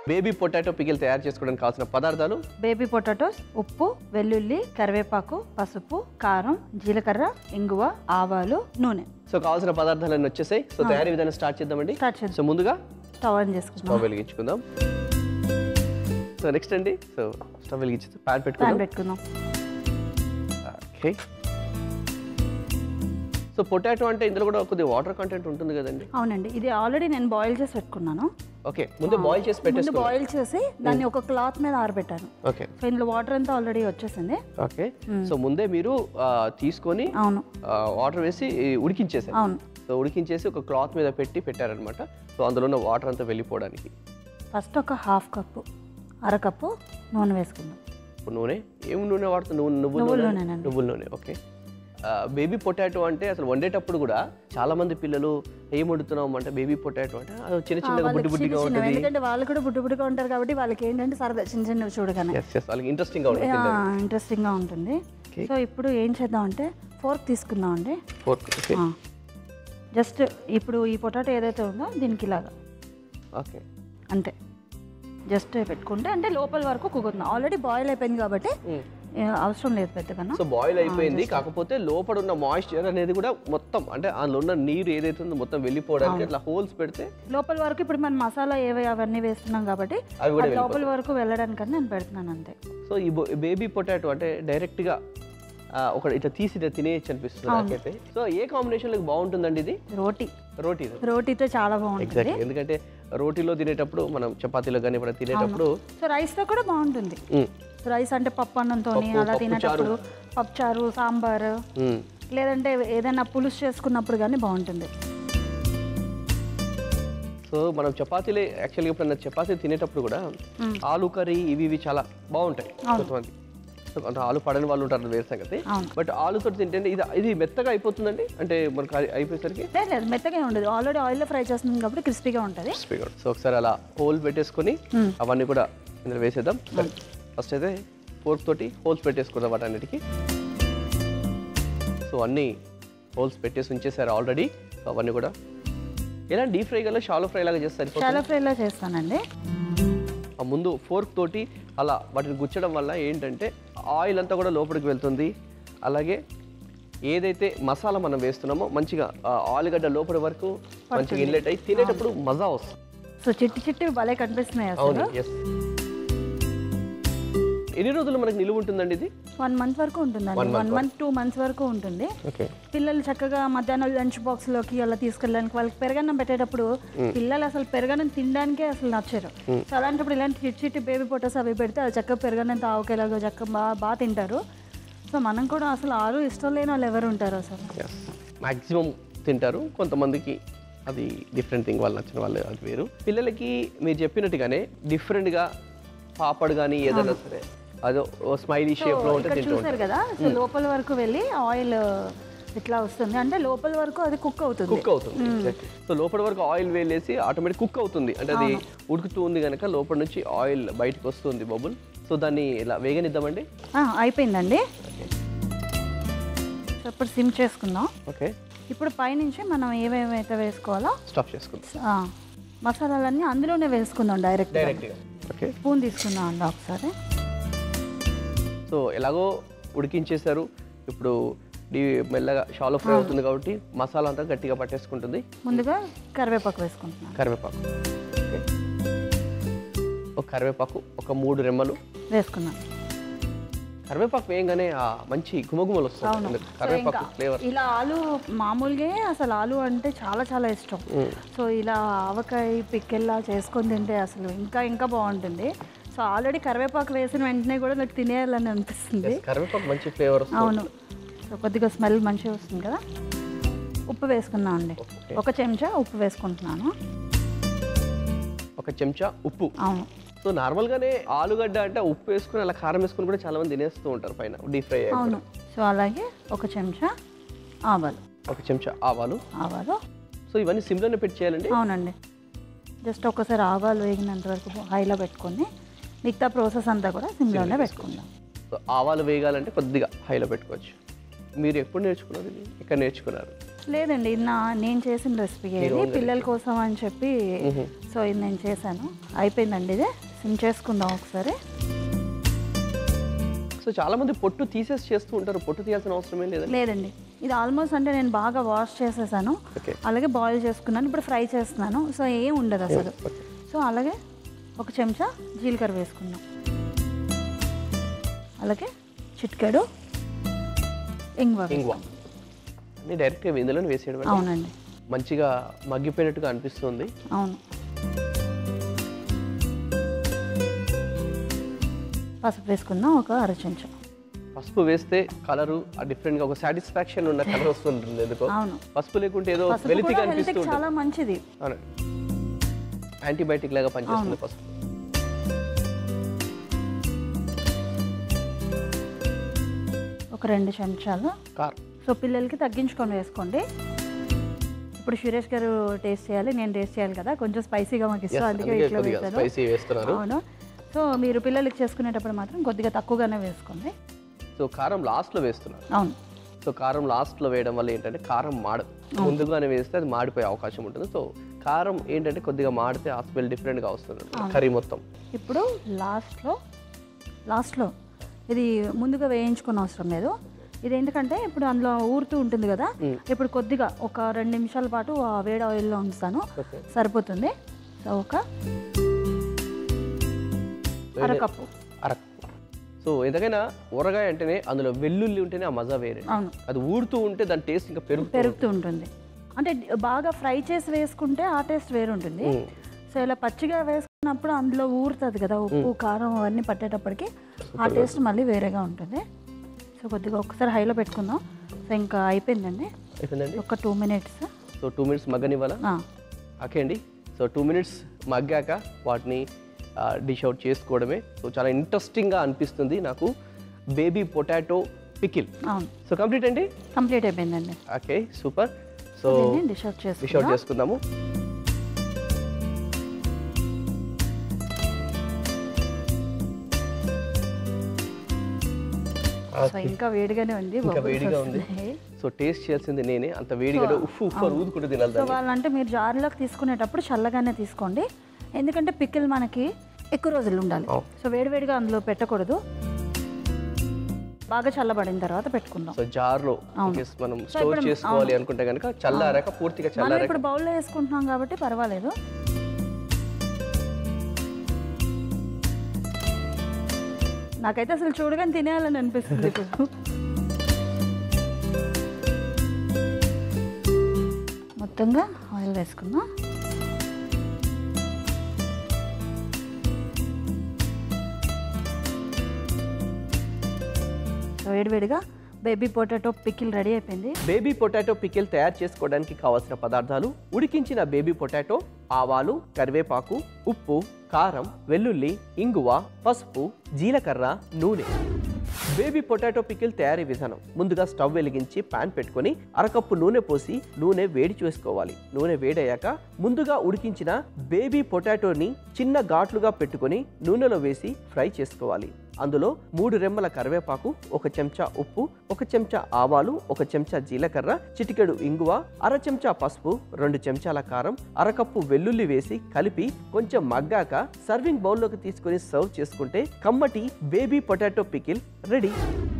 Baby potato pickle తయారు చేసుకోవడానికి కావాల్సిన పదార్థాలు బేబీ పొటాటోస్ ఉప్పు వెల్లుల్లి కరివేపాకు పసుపు కారం జీలకర్ర ఇంగువ ఆవాలు నూనె సో కావాల్సిన పదార్థాలన్నీ వచ్చేసాయి సో తయారీ విధానం స్టార్ట్ చేద్దామండి స్టార్ట్ చేద్దాం సో ముందుగా స్టవ్ ఆన్ చేసుకుందాం స్టవ్ వెలిగించుకుందాం సో నెక్స్ట్ అండి సో స్టవ్ వెలిగించి ప్యాన్ ప్యాన్ పెట్టుకుందాం పెట్టుకుందాం ఓకే సో పొటాటో అంటే ఇందులో కూడా కొద్దిగా వాటర్ కంటెంట్ ఉంటుంది కదండి అవునండి ఇది ఆల్రెడీ నేను బాయిల్ చేసి పెట్టుకున్నాను ఓకే ముందే బాయిల్ చేసి ముందు పెట్టేసుకోవాలి బాయిల్ చేసి దాన్ని ఒక క్లాత్ మీద ఆరబెట్టాను ఓకే సో ఇందులో వాటర్ అంతా ఆల్రెడీ వచ్చేసింది ఓకే సో ముందే మీరు ఆ, తీసుకొని అవును వాటర్ వేసి ఉడికించేసారు అవును సో ఉడికించేసి ఒక క్లాత్ మీద పెట్టి పెట్టారనమాట సో అందులో ఉన్న వాటర్ అంతా వెళ్ళిపోవడానికి ఫస్ట్ ఒక హాఫ్ కప్పు అరకప్పు నూనె వేసుకుందాం ఇప్పుడు నూనె ఏం నూనె వాడుతుంది నువ్వు నువ్వుల నువ్వుల నూనె నూనెనండి. నువ్వుల నూనె ఓకే బేబీ పొటాటో అంటే అసలు వండేటప్పుడు కూడా చాలా మంది పిల్లలు ఏం వండుతున్నాం అంటే బేబీ పొటాటో అంటే అది చిన్న చిన్నగా వాళ్ళకి బుడ్డి చిన్న బుడ్డిగా చిన్నవి, ఉంటుంది ఎందుకంటే వాళ్ళు కూడా బుడ్డు బుడ్డుగా ఉంటారు కాబట్టి వాళ్ళకి ఏంటంటే సరదా చిన్న చిన్నవి చూడగానే ఎస్ ఎస్ వాళ్ళకి ఇంట్రెస్టింగ్ గా ఉంటుంది ఇంట్రెస్టింగ్ గా ఉంటుంది Okay. సో ఇప్పుడు ఏం చేద్దాం అంటే ఫోర్క్ తీసుకుందాం అండి ఫోర్క్ ఓకే జస్ట్ ఇప్పుడు ఈ పొటాటో ఏదైతే ఉందో దీనికి ఇలాగా ఓకే అంతే జస్ట్ పెట్టుకుంటే అంటే లోపల వరకు కుక్కుతుంది ఆల్రెడీ బాయిల్ అయిపోయింది కాబట్టి ఏ, అవసరం లేదు పెద్దగా సో బాయిల్ అయిపోయింది కాకపోతే లోపల ఉన్న మాయిశ్చర్ అనేది కూడా మొత్తం అంటే అందులో ఉన్న నీరు ఏదైతే ఉందో మొత్తం వెళ్ళిపోవడానికి అట్లా హోల్స్ పెడితే లోపల వరకు ఇప్పుడు మనం మసాలా ఏవి అవన్నీ వేస్తున్నాం కాబట్టి అవి కూడా అది లోపల వరకు వెళ్ళడానికని నేను పెడుతున్నాను అంతే సో ఈ బేబీ పొటాటో అంటే డైరెక్ట్ గా ఆ, ఒక ఇట్లా తీసి ఇట్లా తినేయచ్చు అనిపిస్తుంది నాకైతే సో ఏ కాంబినేషన్ లో బాగుంటుందండి ఇది రోటీ రోటీ రోటీతో చాలా బాగుంటుంది ఎగ్జాక్ట్లీ ఎందుకంటే రోటీలో తినేటప్పుడు మనం చపాతీలో కానీ ఇప్పుడు తినేటప్పుడు సో రైస్తో కూడా బాగుంటుంది మ్, రైస్ అంటే పప్పు అన్నంతో పప్పు, అలా పప్పు తినేటప్పుడు పప్పుచారు సాంబార్ మ్, లేదంటే ఏదైనా పులుసు చేసుకున్నప్పుడు కానీ బాగుంటుంది సో మనం చపాతీలే యాక్చువల్గా ఇప్పుడు చపాతీ తినేటప్పుడు కూడా ఆలు కర్రీ ఇవి ఇవి చాలా బాగుంటాయి కొంతమంది సో కొంత ఆలు పడని వాళ్ళు ఉంటారు వేరే సంగతి అవును. బట్ ఆలుతో తింటే ఇది ఇది మెత్తగా అయిపోతుందండి అంటే మనకు అది అయిపోయేసరికి లేదు లేదు మెత్తగా ఉండదు ఆల్రెడీ ఆయిల్లో ఫ్రై చేస్తుంది కాబట్టి క్రిస్పీగా ఉంటుంది సో ఒకసారి అలా హోల్ పెట్టేసుకొని అవన్నీ కూడా ఇందులో వేసేద్దాం ఫస్ట్ అయితే ఫోర్క్ తోటి హోల్స్ పెట్టేసుకుందాం వాటన్నిటికి సో అన్నీ హోల్స్ పెట్టేసి ఉంచేసారు ఆల్రెడీ అవన్నీ కూడా ఎలా డీప్ ఫ్రై గల షాలో ఫ్రై లాగా చేస్తారు సరిపోతుంది. చాలా ఫ్రైలో చేస్తానండి ఆ ముందు ఫోర్క్ తోటి అలా వాటిని గుచ్చడం వల్ల ఏంటంటే ఆయిల్ అంతా కూడా లోపలికి వెళ్తుంది అలాగే ఏదైతే మసాలా మనం వేస్తున్నామో మంచిగా ఆ ఆలుగడ్డ లోపలి వరకు మంచిగా ఇన్లెట్ అయ్యి తినేటప్పుడు మజా వస్తుంది సో చిట్టి చిట్టి భలే కనిపిస్తున్నాయి అవును అసలు ఎస్ ఎన్ని రోజులు మనకి నిలువ ఉంటుందండి ఇది వన్ మంత్ వరకు ఉంటుందండి వన్ మంత్ టూ మంత్స్ వరకు ఉంటుంది ఓకే పిల్లలు చక్కగా మధ్యాహ్నం లంచ్ బాక్స్ లోకి అలా తీసుకెళ్ళడానికి వాళ్ళకి పెరగన్నం పెట్టేటప్పుడు పిల్లలు అసలు పెరగన్నం తినడానికే అసలు నచ్చరు సో అలాంటప్పుడు ఇలాంటి చిట్టి చిట్టి బేబీ పొటాస్ అవి పెడితే అది చక్కగా పెరగన్నం తావకేలాగా చక్కగా బాగా బాగా తింటారు సో మనం కూడా అసలు ఆరు ఇష్టం లేని వాళ్ళు ఎవరు ఉంటారు అసలు ఎస్ మ్యాక్సిమం తింటారు కొంతమందికి అది డిఫరెంట్ థింగ్ వాళ్ళు నచ్చిన వాళ్ళు అది వేరు పిల్లలకి మీరు చెప్పినట్టుగానే డిఫరెంట్గా పాపడ్ కానీ ఏదైనా సరే అదో స్మైలీ షేప్లో ఉంటే ఇక్కడ తింటూ చూసారు కదా సో లోపల వరకు వెళ్ళి ఆయిల్ ఇట్లా వస్తుంది అంటే లోపల వరకు అది కుక్ అవుతుంది కుక్ అవుతుంది సో లోపల వరకు ఆయిల్ వేలేసి ఆటోమేటిక్ కుక్ అవుతుంది అంటే అది ఉడుకుతూ ఉంది కనుక లోపల నుంచి ఆయిల్ బయటకు వస్తుంది బబుల్ సో దాన్ని ఇలా వేగనిద్దామండి ఆ, అయిపోయిందండి సో ఇప్పుడు సిమ్ చేసుకుందాం ఓకే ఇప్పుడు పైనుంచి మనం ఏమేమైతే వేసుకోవాలో స్టఫ్ చేసుకుందాం ఆ, మసాలాలన్నీ అందులోనే వేసుకుందాం డైరెక్ట్ డైరెక్ట్గా ఓకే స్పూన్ తీసుకుందాం అండి ఒకసారి సో ఎలాగో ఉడికించేశారు ఇప్పుడు ఇది మెల్లగా షాలో ఫ్రై అవుతుంది కాబట్టి మసాలా అంతా గట్టిగా పట్టేసుకుంటుంది ముందుగా కరివేపాకు వేసుకుంటున్నాను కరివేపాకు ఓకే ఒక కరివేపాకు ఒక మూడు రెమ్మలు వేసుకున్నాం కరివేపాకు వేయంగానే ఆ మంచి గుమగుమలు వస్తుంది అవును అందుకు సో కరివేపాకు ఇంకా ఫ్లేవర్ ఇలా ఆలు మామూలుగా అసలు ఆలు అంటే చాలా చాలా ఇష్టం సో ఇలా ఆవకాయ పిక్కెల్లా చేసుకొని తింటే అసలు ఇంకా ఇంకా బాగుంటుంది సో ఆల్రెడీ కరివేపాకు వేసిన వెంటనే కూడా నాకు తినేయాలని అనిపిస్తుంది కరివేపాకు మంచి ఫ్లేవర్ వస్తుంది అవును సో కొద్దిగా స్మెల్ మంచిగా వస్తుంది కదా ఉప్పు వేసుకుందాం అండి ఓకే. ఒక చెంచా ఉప్పు వేసుకుంటున్నాను ఒక చెంచా ఉప్పు అవును సో నార్మల్గానే ఆలుగడ్డ అంటే ఉప్పు వేసుకుని అలా కారం వేసుకుని కూడా చాలా మంది తినేస్తూ ఉంటారు పైన డీప్ ఫ్రై అవును సో అలాగే ఒక చెంచా ఆవాలు ఒక చెంచా ఆవాలు ఆవాలు సో ఇవన్నీ సిమ్లోనే పెట్టి చేయాలండి అవునండి జస్ట్ ఒకసారి ఆవాలు వేగినంత వరకు హైలో పెట్టుకొని మిగతా ప్రాసెస్ అంతా కూడా సిమ్లోనే పెట్టుకుందాం సో ఆవాలు వేగాలంటే కొద్దిగా హైలో పెట్టుకోవచ్చు మీరు ఎప్పుడు నేర్చుకున్నారు ఇది ఇక్కడ నేర్చుకున్నారు లేదండి ఇది నా నేను చేసిన రెసిపీ ఇది పిల్లల కోసం అని చెప్పి సో ఇది నేను చేశాను అయిపోయిందండి ఇది సిమ్ చేసుకుందాం ఒకసారి సో చాలా మంది పొట్టు తీసేసి చేస్తూ ఉంటారు పొట్టు తీయాల్సిన అవసరమే లేదండి లేదండి ఇది ఆల్మోస్ట్ అంటే నేను బాగా వాష్ చేసేసాను ఓకే అలాగే బాయిల్ చేసుకున్నాను ఇప్పుడు ఫ్రై చేస్తున్నాను సో ఏం ఉండదు అసలు సో అలాగే ఒక చెంచా జీలకర్ర వేసుకున్నాం అలాగే చిట్కాడు ఇంగువ వేసుకున్నాం. ఇంగువ అన్ని డైరెక్ట్గా ఇందులోనే వేసేయడం అండి. అవునండి మంచిగా మగ్గిపోయినట్టుగా అనిపిస్తుంది అవును పసుపు వేసుకుందాం ఒక అర చెంచా పసుపు వేస్తే కలరు డిఫరెంట్గా ఒక సాటిస్ఫాక్షన్ ఉన్న కలర్ వస్తుంటుంది ఎందుకో అవును పసుపు లేకుంటే ఏదో పసుపు వెలితిగా కూడా అనిపిస్తూ హెల్త్కి ఉంటుంది చాలా మంచిది అవునండి యాంటీబయాటిక్ లాగా పనిచేస్తుంది పసుపు ఒక రెండు చెంచాలు కార్ సో పిల్లలకి తగ్గించుకొని వేసుకోండి ఇప్పుడు సురేష్ గారు టేస్ట్ చేయాలి నేను టేస్ట్ చేయాలి కదా కొంచెం స్పైసీగా మాకు ఇష్టం అందుకే అందుకే ఇట్లా కొద్దిగా వేశాను స్పైసీ వేస్తున్నారు అవును సో మీరు పిల్లలకి చేసుకునేటప్పుడు మాత్రం కొద్దిగా తక్కువగానే వేసుకోండి సో కారం లాస్ట్లో వేస్తున్నారు అవును సో కారం లాస్ట్లో వేయడం వల్ల ఏంటంటే కారం మాడదు ముందుగానే వేస్తే అది మాడిపోయే అవకాశం ఉంటుంది సో కారం ఏంటంటే కొద్దిగా మాడితే ఆ స్మెల్ డిఫరెంట్గా వస్తుంది కర్రీ మొత్తం ఇప్పుడు లాస్ట్లో లాస్ట్లో ఇది ముందుగా వేయించుకున్న అవసరం లేదు ఇది ఎందుకంటే ఇప్పుడు అందులో ఊరుతూ ఉంటుంది కదా ఇప్పుడు కొద్దిగా ఒక రెండు నిమిషాల పాటు ఆ వేడి ఆయిల్లో ఉంచుతాను ఓకే సరిపోతుంది సో ఒక అరకప్పు అరకు సో ఏదైనా ఊరగాయ అంటేనే అందులో వెల్లుల్లి ఉంటేనే ఆ మజా వేరే అవును అది ఊరుతూ ఉంటే దాని టేస్ట్ ఇంకా పెరుగుతుంది పెరుగుతూ ఉంటుంది అంటే బాగా ఫ్రై చేసి వేసుకుంటే ఆ టేస్ట్ వేరు ఉంటుంది సో ఇలా పచ్చిగా వేసుకున్నప్పుడు అందులో ఊరుతుంది కదా ఉప్పు కారం అవన్నీ పట్టేటప్పటికి ఆ టేస్ట్ మళ్ళీ వేరేగా ఉంటుంది సో కొద్దిగా ఒకసారి హైలో పెట్టుకుందాం సో ఇంకా అయిపోయిందండి అయిపోయిందండి ఒక two minutes so two minutes మగ్గనివ్వాలా ఓకే అండి సో టూ మినిట్స్ మగ్గాక వాటిని డిష్ అవుట్ చేసుకోవడమే సో చాలా ఇంట్రెస్టింగ్గా అనిపిస్తుంది నాకు బేబీ పొటాటో పికిల్ అవును సో కంప్లీట్ అండి కంప్లీట్ అయిపోయిందండి ఓకే సూపర్ సో దీన్ని డిష్ అవుట్ డిష్ అవుట్ చేసుకుందాం చేసుకుందాము సో ఇంకా వేడిగానే ఉంది ఇంకా bubbles వేడిగా ఉంది వస్తున్నాయి. సో టేస్ట్ చేయాల్సింది నేనే అంత వేడిగా ఉఫ్ ఉఫ్ అని ఊదుకుంటూ తినాలి సో దాన్ని. వాళ్ళంటే మీరు జార్లోకి తీసుకునేటప్పుడు చల్లగానే తీసుకోండి ఎందుకంటే పికిల్ మనకి ఎక్కువ రోజులు ఉండాలి అవును. సో వేడివేడిగా అందులో పెట్టకూడదు బాగా చల్లబడిన తర్వాత పెట్టుకుందాం సో జార్లో కేస్ మనం స్టోర్ చేసుకోవాలి అనుకుంటే కనుక చల్లారాక పూర్తిగా మనం చల్లారాక ఇప్పుడు బౌల్లో వేసుకుంటున్నాం కాబట్టి పర్వాలేదు నాకైతే అసలు చూడగానే తినేయాలని అనిపిస్తుంది ఇప్పుడు మొత్తంగా ఆయిల్ వేసుకుందాం సో వేడివేడిగా బేబీ పొటాటో పికిల్ రెడీ అయిపోయింది బేబీ పొటాటో పికిల్ తయారు చేసుకోవడానికి కావాల్సిన పదార్థాలు ఉడికించిన బేబీ పొటాటో ఆవాలు కరివేపాకు ఉప్పు కారం వెల్లుల్లి ఇంగువ పసుపు జీలకర్ర నూనె బేబీ పొటాటో పికిల్ తయారీ విధానం ముందుగా స్టవ్ వెలిగించి పాన్ పెట్టుకొని అరకప్పు నూనె పోసి నూనె వేడి చేసుకోవాలి నూనె వేడయ్యాక ముందుగా ఉడికించిన బేబీ పొటాటోని చిన్న ఘాట్లుగా పెట్టుకొని నూనెలో వేసి ఫ్రై చేసుకోవాలి అందులో మూడు రెమ్మల కరివేపాకు ఒక చెంచా ఉప్పు ఒక చెంచా ఆవాలు ఒక చెంచా జీలకర్ర చిటికెడు ఇంగువ అర చెంచా పసుపు రెండు చెంచాల కారం అరకప్పు వెల్లుల్లి వేసి కలిపి కొంచెం మగ్గాక సర్వింగ్ బౌల్లోకి తీసుకొని సర్వ్ చేసుకుంటే కమ్మటి బేబీ పొటాటో పికిల్ రెడీ